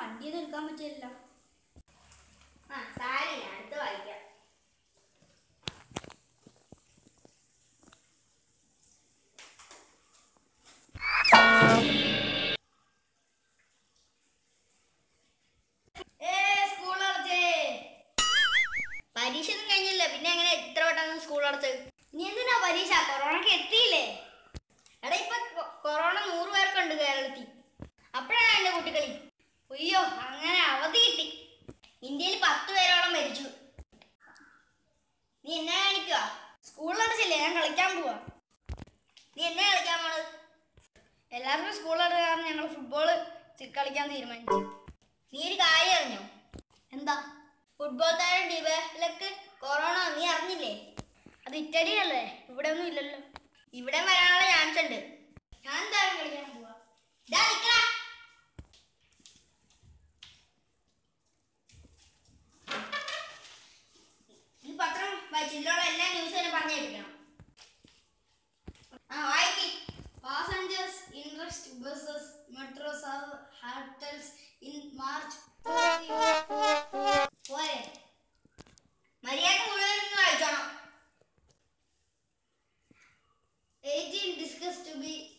വണ്ടിയൊന്നും എടുക്കാൻ പറ്റില്ല ആ സാരില്ല അടുത്ത് വായിക്കാം ഏ, സ്കൂൾ അടച്ചേ. പരീക്ഷ ഒന്നും കഴിഞ്ഞില്ല പിന്നെ എങ്ങനെ ഇത്ര പെട്ടെന്ന് സ്കൂൾ അടച്ചത് നീ എന്തിനാ പരീക്ഷ കൊറോണക്ക് എത്തിയില്ലേ എടാ ഇപ്പൊ കൊ- കൊറോണ നൂറ് പേർക്കുണ്ട് കേരളത്തിൽ അപ്പോഴാണ് എന്റെ കുട്ടികളി അയ്യോ അങ്ങനെ അവധി കിട്ടി ഇന്ത്യയിൽ പത്ത് പേരോളം മരിച്ചു നീ എന്നെ കാണിക്കുക സ്കൂളിൽ അടച്ചില്ലേ ഞാൻ കളിക്കാൻ പോവാ നീ എന്നെ കളിക്കാൻ പോണത് എല്ലാവർക്കും സ്കൂൾ അടച്ച കാരണം ഞങ്ങൾ ഫുട്ബോൾ കളിക്കാൻ തീരുമാനിച്ചു നീ ഒരു കാര്യം അറിഞ്ഞോ എന്താ ഫുട്ബോൾ താരം ഡിബലക്ക് കൊറോണ നീ അറിഞ്ഞില്ലേ അത് ഇറ്റലിയല്ലേ ഇവിടെ ഒന്നും ഇല്ലല്ലോ ഇവിടെ വരാനുള്ള ചാൻസ് ഉണ്ട് ഞാൻ എന്തായാലും കളിക്കാൻ പോവാ ദാ നിക്കടാ. ഈ പത്രം വായിച്ച് ഇതിലുള്ള എല്ലാ ന്യൂസും എന്നെ പറഞ്ഞു കേൾപ്പിക്കണം ആ വായിക്കി passengers interest buses metro hotels in March പോരെ മര്യാദ മുഴുവൻ ഒന്ന് വായിച്ചോണം 18 discussed to be